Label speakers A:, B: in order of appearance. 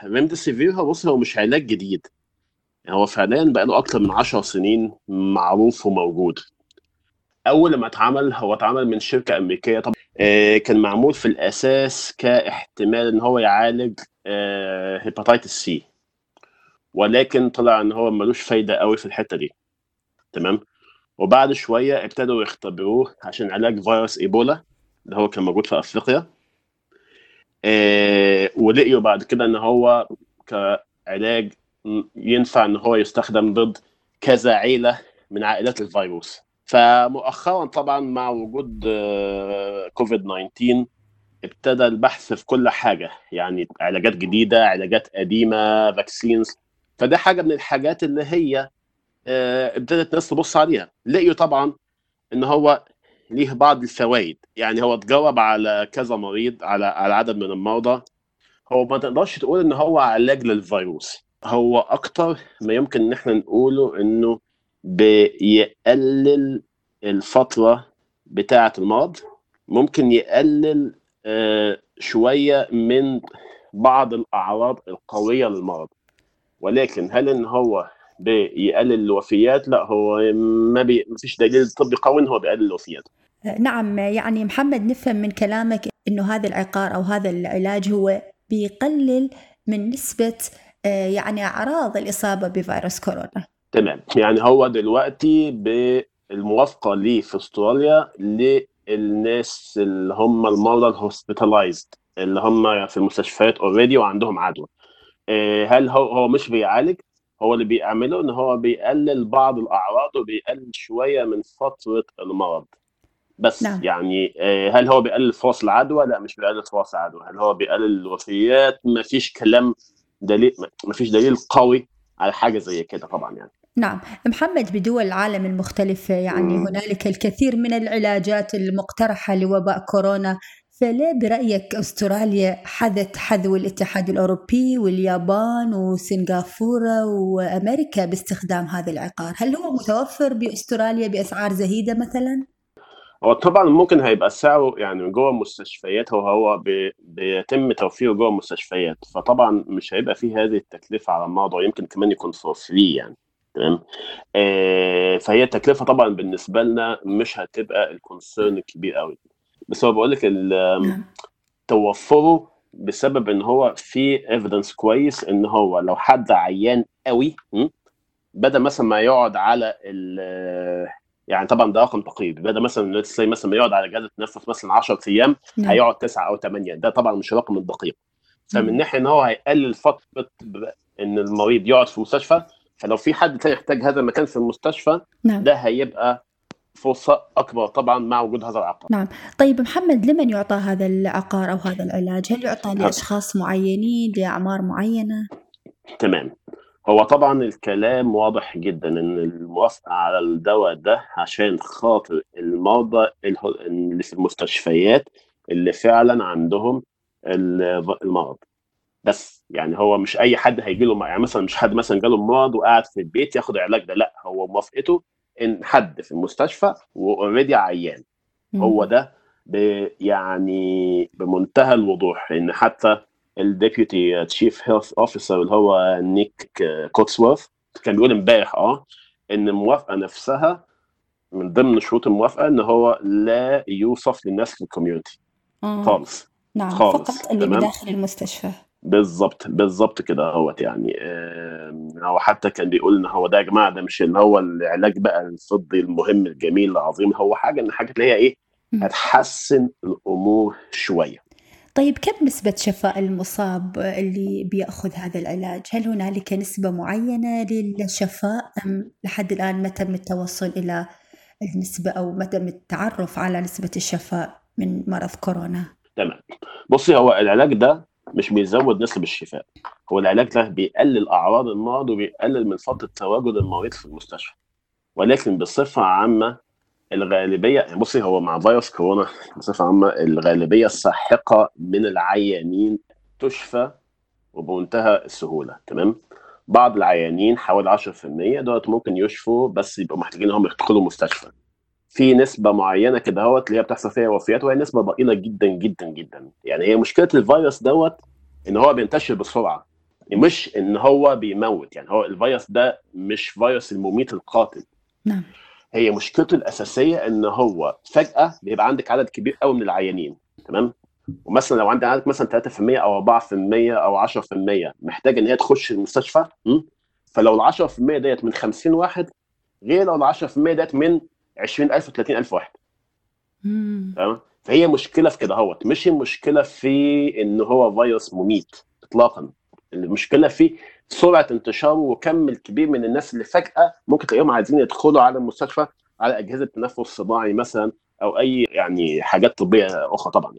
A: ريمديسيفير هو بص هو مش علاج جديد يعني هو فعليا بقى له اكتر من 10 سنين معروف وموجود اول لما اتعمل هو اتعمل من شركه امريكيه طبعا آه، كان معمول في الاساس كاحتمال ان هو يعالج هيباتيتس سي ولكن طلع ان هو ملوش فايده قوي في الحته دي تمام وبعد شويه ابتدوا يختبروه عشان علاج فيروس ايبولا اللي هو كان موجود في افريقيا آه، ولقيوا بعد كده ان هو كعلاج م- ينفع ان هو يستخدم ضد كذا عيله من عائلات الفيروس فمؤخرا طبعا مع وجود آه، كوفيد 19 ابتدى البحث في كل حاجه يعني علاجات جديده علاجات قديمه فاكسينز فده حاجه من الحاجات اللي هي آه، ابتدت الناس تبص عليها لقيوا طبعا ان هو ليه بعض الفوائد يعني هو اتجرب على كذا مريض على على عدد من المرضى هو ما تقدرش تقول ان هو علاج للفيروس هو اكتر ما يمكن ان احنا نقوله انه بيقلل الفتره بتاعه المرض ممكن يقلل آه، شويه من بعض الاعراض القويه للمرض ولكن هل ان هو بيقلل الوفيات لا هو ما بي... مفيش دليل طبي قوي ان هو بيقلل الوفيات
B: نعم يعني محمد نفهم من كلامك انه هذا العقار او هذا العلاج هو بيقلل من نسبة آه، يعني اعراض الاصابة بفيروس كورونا
A: تمام يعني هو دلوقتي بالموافقه ليه في استراليا للناس اللي هم المرضى الهوسبيتالايزد اللي هم في المستشفيات اوريدي وعندهم عدوى آه، هل هو هو مش بيعالج هو اللي بيعمله ان هو بيقلل بعض الاعراض وبيقلل شويه من فتره المرض بس
B: نعم.
A: يعني آه، هل هو بيقلل فرص العدوى لا مش بيقلل فرص العدوى هل هو بيقلل الوفيات ما فيش كلام دليل ما فيش دليل قوي على حاجه زي كده طبعا يعني
B: نعم محمد بدول العالم المختلفة يعني
A: مم.
B: هنالك الكثير من العلاجات المقترحة لوباء كورونا فليه برأيك أستراليا حذت حذو الاتحاد الأوروبي واليابان وسنغافورة وأمريكا باستخدام هذا العقار هل هو متوفر بأستراليا بأسعار زهيدة مثلا؟
A: هو طبعا ممكن هيبقى سعره يعني من جوه المستشفيات هو هو بي- بيتم توفيره جوه المستشفيات فطبعا مش هيبقى فيه هذه التكلفه على المرضى ويمكن كمان يكون فور فري يعني تمام آه فهي التكلفه طبعا بالنسبه لنا مش هتبقى الكونسيرن الكبير قوي بس هو بقول لك ال-
B: نعم
A: توفره بسبب ان هو في ايفيدنس كويس ان هو لو حد عيان قوي م? بدل مثلا ما يقعد على ال يعني طبعا ده رقم تقريبي بدل مثلا let's say مثلا ما يقعد على جهاز التنفس مثلا 10 ايام
B: نعم
A: هيقعد 9 او 8 ده طبعا مش الرقم الدقيق فمن
B: مم.
A: ناحيه ان هو هيقلل فتره ب- ان المريض يقعد في المستشفى فلو في حد تاني يحتاج هذا المكان في المستشفى
B: نعم
A: ده هيبقى فرصه اكبر طبعا مع وجود هذا العقار
B: نعم طيب محمد لمن يعطى هذا العقار أو هذا العلاج هل يعطى
A: ها.
B: لأشخاص معينين لأعمار معينة
A: تمام هو طبعا الكلام واضح جدا ان الموافقه على الدواء ده عشان خاطر المرضى اله- اللي في المستشفيات اللي فعلا عندهم ال- المرض بس يعني هو مش اي حد هيجي له يعني مثلا مش حد مثلا جاله مرض وقاعد في البيت ياخد العلاج ده لا هو موافقته ان حد في المستشفى واوريدي عيان هو
B: مم.
A: ده ب- يعني بمنتهى الوضوح ان حتى الديبيوتي تشيف هيلث اوفيسر اللي هو نيك كوتسورث كان بيقول امبارح اه ان الموافقه نفسها من ضمن شروط الموافقه ان هو لا يوصف للناس في الكوميونتي
B: آه.
A: خالص
B: نعم
A: خالص
B: فقط اللي
A: تمام
B: بداخل المستشفى
A: بالظبط بالظبط كده اهوت يعني آم، هو حتى كان بيقول ان هو ده يا جماعه ده مش اللي هو العلاج بقى الطبي المهم الجميل العظيم هو حاجه ان حاجه اللي هي ايه
B: مم.
A: هتحسن الامور شويه
B: طيب كم نسبة شفاء المصاب اللي بيأخذ هذا العلاج؟ هل هنالك نسبة معينة للشفاء أم لحد الآن ما تم التوصل إلى النسبة أو ما تم التعرف على نسبة الشفاء من مرض كورونا؟
A: تمام بصي هو العلاج ده مش بيزود نسب الشفاء هو العلاج ده بيقلل اعراض المرض وبيقلل من فتره تواجد المريض في المستشفى ولكن بصفه عامه الغالبيه يعني بصي هو مع فيروس كورونا بصفه عامه الغالبيه الساحقه من العيانين تشفى وبمنتهى السهوله تمام بعض العيانين حوالي 10% دولت ممكن يشفوا بس يبقوا محتاجين انهم يدخلوا مستشفى في نسبه معينه كده اهوت اللي هي بتحصل فيها وفيات وهي نسبه ضئيله جدا جدا جدا يعني هي مشكله الفيروس دوت ان هو بينتشر بسرعه مش ان هو بيموت يعني هو الفيروس ده مش فيروس المميت القاتل
B: نعم
A: هي مشكلته الاساسيه ان هو فجاه بيبقى عندك عدد كبير قوي من العيانين تمام ومثلا لو عندك عندك مثلا 3% او 4% او 10% محتاج ان هي تخش المستشفى م? فلو ال 10% ديت من 50 واحد غير لو ال 10% ديت من 20000 و 30000 واحد
B: مم.
A: تمام فهي مشكله في كده اهوت مش المشكله في ان هو فيروس مميت اطلاقا المشكله في سرعه انتشاره وكم الكبير من الناس اللي فجاه ممكن تلاقيهم عايزين يدخلوا على المستشفى على اجهزه تنفس صناعي مثلا او اي يعني حاجات طبيه اخرى طبعا